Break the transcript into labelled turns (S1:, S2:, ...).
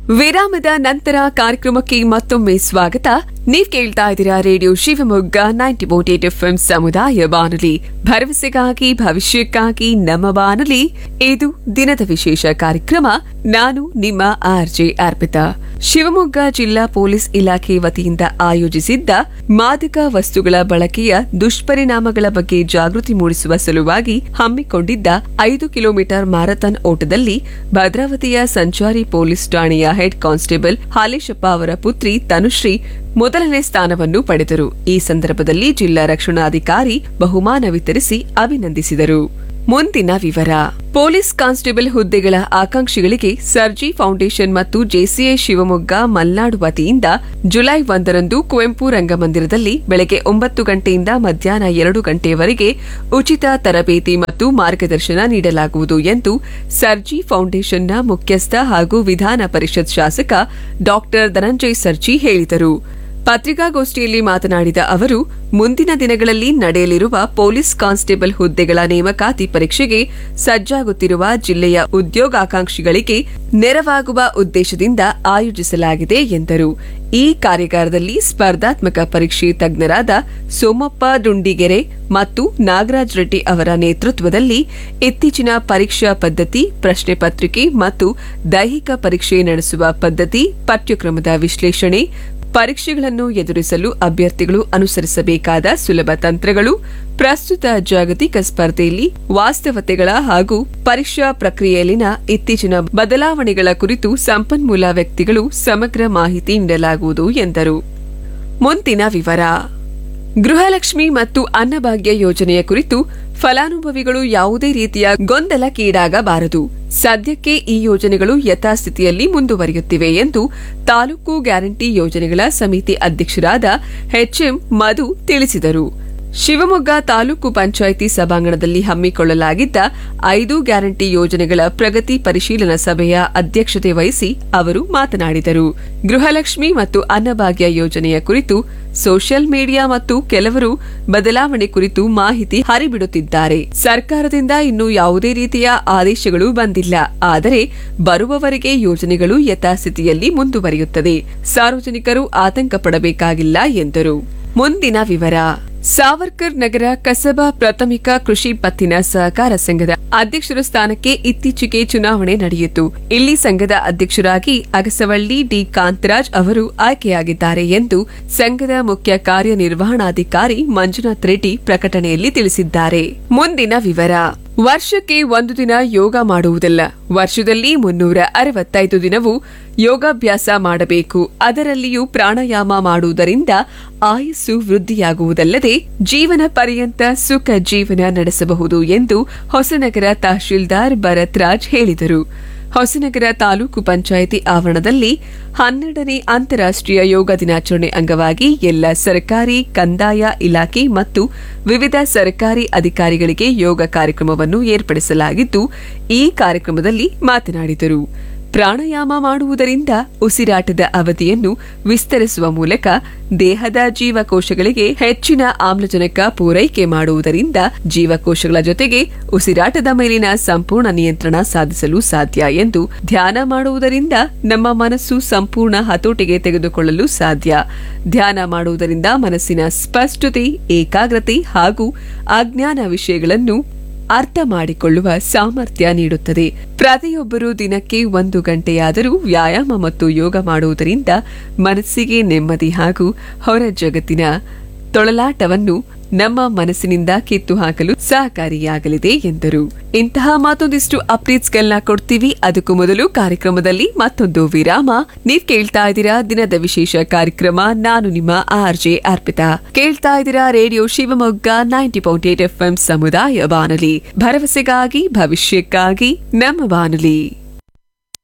S1: ವಿರಾಮದ ನಂತರ ಕಾರ್ಯಕ್ರಮಕ್ಕೆ ಮತ್ತೊಮ್ಮೆ ಸ್ವಾಗತ ನೀವ್ ಕೇಳ್ತಾ ಇದ್ದೀರಾ radio Shivamogga ninety point eight F ಸಮುದಾಯ ಬಾನುಲಿ ಭರವಸೆಗಾಗಿ ಭವಿಷ್ಯಕ್ಕಾಗಿ ನಮ್ಮ ಬಾನುಲಿ ಇದು ದಿನದ ವಿಶೇಷ ಕಾರ್ಯಕ್ರಮ ನಾನು ನಿಮ್ಮ ಆರ್ಜೆ ಅರ್ಪಿತಾ ಶಿವಮೊಗ್ಗ ಜಿಲ್ಲಾ ಪೊಲೀಸ್ ಇಲಾಖೆ ವತಿಯಿಂದ ಆಯೋಜಿಸಿದ್ದ ಮಾದಕ ವಸ್ತುಗಳ ಬಳಕೆಯ ದುಷ್ಪರಿಣಾಮಗಳ ಬಗ್ಗೆ ಜಾಗೃತಿ ಮೂಡಿಸುವ ಸಲುವಾಗಿ ಹಮ್ಮಿಕೊಂಡಿದ್ದ ಐದು ಕಿಲೋಮೀಟರ್ ಮ್ಯಾರಥಾನ್ ಓಟದಲ್ಲಿ ಭದ್ರಾವತಿಯ ಸಂಚಾರಿ ಪೊಲೀಸ್ ಠಾಣೆಯ ಹೆಡ್ ಕಾನ್ಸ್ಟೇಬಲ್ ಹಾಲೇಶಪ್ಪ ಅವರ ಪುತ್ರಿ ತನುಶ್ರೀ ಮೊದಲನೇ ಸ್ಥಾನವನ್ನು ಪಡೆದರು ಈ ಸಂದರ್ಭದಲ್ಲಿ ಜಿಲ್ಲಾ ರಕ್ಷಣಾಧಿಕಾರಿ ಬಹುಮಾನ ವಿತರಿಸಿ ಅಭಿನಂದಿಸಿದರು ಮುಂದಿನ ವಿವರ ಪೊಲೀಸ್ ಕಾನ್ಸ್ಟೇಬಲ್ ಹುದ್ದೆಗಳ ಆಕಾಂಕ್ಷಿಗಳಿಗೆ ಸರ್ಜಿ ಫೌಂಡೇಶನ್ ಮತ್ತು ಜೆಸಿಐ ಶಿವಮೊಗ್ಗ ಮಲ್ನಾಡು ವತಿಯಿಂದ ಜುಲೈ ಒಂದರಂದು ಕುವೆಂಪು ರಂಗಮಂದಿರದಲ್ಲಿ ಬೆಳಗ್ಗೆ ಒಂಬತ್ತು ಗಂಟೆಯಿಂದ ಮಧ್ಯಾಹ್ನ ಎರಡು ಗಂಟೆಯವರೆಗೆ ಉಚಿತ ತರಬೇತಿ ಮತ್ತು ಮಾರ್ಗದರ್ಶನ ನೀಡಲಾಗುವುದು ಎಂದು ಸರ್ಜಿ ಫೌಂಡೇಶನ್ನ ಮುಖ್ಯಸ್ಥ ಹಾಗೂ ವಿಧಾನ ಪರಿಷತ್ ಶಾಸಕ ಡಾ ಧನಂಜಯ್ ಸರ್ಜಿ ಹೇಳಿದರು ಪತ್ರಿಕಾಗೋಷ್ಠಿಯಲ್ಲಿ ಮಾತನಾಡಿದ ಅವರು ಮುಂದಿನ ದಿನಗಳಲ್ಲಿ ನಡೆಯಲಿರುವ ಪೊಲೀಸ್ ಕಾನ್ಸ್ಟೇಬಲ್ ಹುದ್ದೆಗಳ ನೇಮಕಾತಿ ಪರೀಕ್ಷೆಗೆ ಸಜ್ಜಾಗುತ್ತಿರುವ ಜಿಲ್ಲೆಯ ಉದ್ಯೋಗಾಕಾಂಕ್ಷಿಗಳಿಗೆ ನೆರವಾಗುವ ಉದ್ದೇಶದಿಂದ ಆಯೋಜಿಸಲಾಗಿದೆ ಎಂದರು ಈ ಕಾರ್ಯಾಗಾರದಲ್ಲಿ ಸ್ಪರ್ಧಾತ್ಮಕ ಪರೀಕ್ಷೆ ತಜ್ಞರಾದ ಸೋಮಪ್ಪ ಡುಂಡಿಗೆರೆ ಮತ್ತು ನಾಗರಾಜ್ ರೆಡ್ಡಿ ಅವರ ನೇತೃತ್ವದಲ್ಲಿ ಇತ್ತೀಚಿನ ಪರೀಕ್ಷಾ ಪದ್ಧತಿ ಪ್ರಶ್ನೆ ಪತ್ರಿಕೆ ಮತ್ತು ದೈಹಿಕ ಪರೀಕ್ಷೆ ನಡೆಸುವ ಪದ್ಧತಿ ಪಠ್ಯಕ್ರಮದ ವಿಶ್ಲೇಷಣೆ ಪರೀಕ್ಷೆಗಳನ್ನು ಎದುರಿಸಲು ಅಭ್ಯರ್ಥಿಗಳು ಅನುಸರಿಸಬೇಕಾದ ಸುಲಭ ತಂತ್ರಗಳು ಪ್ರಸ್ತುತ ಜಾಗತಿಕ ಸ್ಪರ್ಧೆಯಲ್ಲಿ ವಾಸ್ತವತೆಗಳ ಹಾಗೂ ಪರೀಕ್ಷಾ ಪ್ರಕ್ರಿಯೆಯಲ್ಲಿನ ಇತ್ತೀಚಿನ ಬದಲಾವಣೆಗಳ ಕುರಿತು ಸಂಪನ್ಮೂಲ ವ್ಯಕ್ತಿಗಳು ಸಮಗ್ರ ಮಾಹಿತಿ ನೀಡಲಾಗುವುದು ಎಂದರು ಮುಂದಿನ ವಿವರ ಗೃಹಲಕ್ಷ್ಮಿ ಮತ್ತು ಅನ್ನಭಾಗ್ಯ ಯೋಜನೆಯ ಕುರಿತು ಫಲಾನುಭವಿಗಳು ಯಾವುದೇ ರೀತಿಯ ಗೊಂದಲಕ್ಕೀಡಾಗಬಾರದು ಸದ್ಯಕ್ಕೆ ಈ ಯೋಜನೆಗಳು ಯಥಾಸ್ಥಿತಿಯಲ್ಲಿ ಮುಂದುವರಿಯುತ್ತಿವೆ ಎಂದು ತಾಲೂಕು ಗ್ಯಾರಂಟಿ ಯೋಜನೆಗಳ ಸಮಿತಿ ಅಧ್ಯಕ್ಷರಾದ ಎಚ್ಎಂ ಮಧು ತಿಳಿಸಿದರು ಶಿವಮೊಗ್ಗ ತಾಲೂಕು ಪಂಚಾಯಿತಿ ಸಭಾಂಗಣದಲ್ಲಿ ಹಮ್ಮಿಕೊಳ್ಳಲಾಗಿದ್ದ ಐದು ಗ್ಯಾರಂಟಿ ಯೋಜನೆಗಳ ಪ್ರಗತಿ ಪರಿಶೀಲನಾ ಸಭೆಯ ಅಧ್ಯಕ್ಷತೆ ವಹಿಸಿ ಅವರು ಮಾತನಾಡಿದರು ಗೃಹಲಕ್ಷ್ಮಿ ಮತ್ತು ಅನ್ನಭಾಗ್ಯ ಯೋಜನೆಯ ಕುರಿತು ಸೋಷಿಯಲ್ ಮೀಡಿಯಾ ಮತ್ತು ಕೆಲವರು ಬದಲಾವಣೆ ಕುರಿತು ಮಾಹಿತಿ ಹರಿಬಿಡುತ್ತಿದ್ದಾರೆ ಸರ್ಕಾರದಿಂದ ಇನ್ನೂ ಯಾವುದೇ ರೀತಿಯ ಆದೇಶಗಳು ಬಂದಿಲ್ಲ ಆದರೆ ಬರುವವರೆಗೆ ಯೋಜನೆಗಳು ಯಥಾಸ್ಥಿತಿಯಲ್ಲಿ ಮುಂದುವರಿಯುತ್ತದೆ ಸಾರ್ವಜನಿಕರು ಆತಂಕ ಪಡಬೇಕಾಗಿಲ್ಲ ಎಂದರು ಮುಂದಿನ ವಿವರ ಸಾವರ್ಕರ್ ನಗರ ಕಸಬಾ ಪ್ರಾಥಮಿಕ ಕೃಷಿ ಪತ್ತಿನ ಸಹಕಾರ ಸಂಘದ ಅಧ್ಯಕ್ಷರ ಸ್ಥಾನಕ್ಕೆ ಇತ್ತೀಚೆಗೆ ಚುನಾವಣೆ ನಡೆಯಿತು ಇಲ್ಲಿ ಸಂಘದ ಅಧ್ಯಕ್ಷರಾಗಿ ಅಗಸವಳ್ಳಿ ಡಿ ಕಾಂತರಾಜ್ ಅವರು ಆಯ್ಕೆಯಾಗಿದ್ದಾರೆ ಎಂದು ಸಂಘದ ಮುಖ್ಯ ಕಾರ್ಯನಿರ್ವಹಣಾಧಿಕಾರಿ ಮಂಜುನಾಥ್ ರೆಡ್ಡಿ ಪ್ರಕಟಣೆಯಲ್ಲಿ ತಿಳಿಸಿದ್ದಾರೆ ಮುಂದಿನ ವಿವರ ವರ್ಷಕ್ಕೆ ಒಂದು ದಿನ ಯೋಗ ಮಾಡುವುದಲ್ಲ ವರ್ಷದಲ್ಲಿ ಮುನ್ನೂರ ಅರವತ್ತೈದು ದಿನವೂ ಯೋಗಾಭ್ಯಾಸ ಮಾಡಬೇಕು ಅದರಲ್ಲಿಯೂ ಪ್ರಾಣಾಯಾಮ ಮಾಡುವುದರಿಂದ ಆಯಸ್ಸು ವೃದ್ಧಿಯಾಗುವುದಲ್ಲದೆ ಜೀವನ ಪರ್ಯಂತ ಸುಖ ಜೀವನ ನಡೆಸಬಹುದು ಎಂದು ಹೊಸನಗರ ತಹಶೀಲ್ದಾರ್ ಭರತ್ ರಾಜ್ ಹೇಳಿದರು ಹೊಸನಗರ ತಾಲೂಕು ಪಂಚಾಯಿತಿ ಆವರಣದಲ್ಲಿ ಹನ್ನೆರಡನೇ ಅಂತಾರಾಷ್ಟೀಯ ಯೋಗ ದಿನಾಚರಣೆ ಅಂಗವಾಗಿ ಎಲ್ಲ ಸರ್ಕಾರಿ ಕಂದಾಯ ಇಲಾಖೆ ಮತ್ತು ವಿವಿಧ ಸರ್ಕಾರಿ ಅಧಿಕಾರಿಗಳಿಗೆ ಯೋಗ ಕಾರ್ಯಕ್ರಮವನ್ನು ಏರ್ಪಡಿಸಲಾಗಿದ್ದು ಈ ಕಾರ್ಯಕ್ರಮದಲ್ಲಿ ಮಾತನಾಡಿದರು ಪ್ರಾಣಾಯಾಮ ಮಾಡುವುದರಿಂದ ಉಸಿರಾಟದ ಅವಧಿಯನ್ನು ವಿಸ್ತರಿಸುವ ಮೂಲಕ ದೇಹದ ಜೀವಕೋಶಗಳಿಗೆ ಹೆಚ್ಚಿನ ಆಮ್ಲಜನಕ ಪೂರೈಕೆ ಮಾಡುವುದರಿಂದ ಜೀವಕೋಶಗಳ ಜೊತೆಗೆ ಉಸಿರಾಟದ ಮೇಲಿನ ಸಂಪೂರ್ಣ ನಿಯಂತ್ರಣ ಸಾಧಿಸಲು ಸಾಧ್ಯ ಎಂದು ಧ್ಯಾನ ಮಾಡುವುದರಿಂದ ನಮ್ಮ ಮನಸ್ಸು ಸಂಪೂರ್ಣ ಹತೋಟಿಗೆ ತೆಗೆದುಕೊಳ್ಳಲು ಸಾಧ್ಯ ಧ್ಯಾನ ಮಾಡುವುದರಿಂದ ಮನಸ್ಸಿನ ಸ್ಪಷ್ಟತೆ ಏಕಾಗ್ರತೆ ಹಾಗೂ ಅಜ್ಞಾನ ವಿಷಯಗಳನ್ನು ಅರ್ಥ ಮಾಡಿಕೊಳ್ಳುವ ಸಾಮರ್ಥ್ಯ ನೀಡುತ್ತದೆ ಪ್ರತಿಯೊಬ್ಬರು ದಿನಕ್ಕೆ ಒಂದು ಗಂಟೆಯಾದರೂ ವ್ಯಾಯಾಮ ಮತ್ತು ಯೋಗ ಮಾಡುವುದರಿಂದ ಮನಸ್ಸಿಗೆ ನೆಮ್ಮದಿ ಹಾಗೂ ಹೊರ ಜಗತ್ತಿನ ತೊಳಲಾಟವನ್ನು ನಮ್ಮ ಮನಸ್ಸಿನಿಂದ ಕಿತ್ತು ಹಾಕಲು ಸಹಕಾರಿಯಾಗಲಿದೆ ಎಂದರು ಇಂತಹ ಮತ್ತೊಂದಿಷ್ಟು ಅಪ್ಡೇಟ್ಸ್ಗಳನ್ನ ಕೊಡ್ತೀವಿ ಅದಕ್ಕೂ ಮೊದಲು ಕಾರ್ಯಕ್ರಮದಲ್ಲಿ ಮತ್ತೊಂದು ವಿರಾಮ ನೀವ್ ಕೇಳ್ತಾ ಇದ್ದೀರಾ ದಿನದ ವಿಶೇಷ ಕಾರ್ಯಕ್ರಮ ನಾನು ನಿಮ್ಮ ಆರ್ಜೆ ಅರ್ಪಿತಾ ಕೇಳ್ತಾ ಇದ್ದೀರಾ radio Shivamogga ninety point eight F ಸಮುದಾಯ ಬಾನುಲಿ ಭರವಸೆಗಾಗಿ ಭವಿಷ್ಯಕ್ಕಾಗಿ ನಮ್ಮ ಬಾನುಲಿ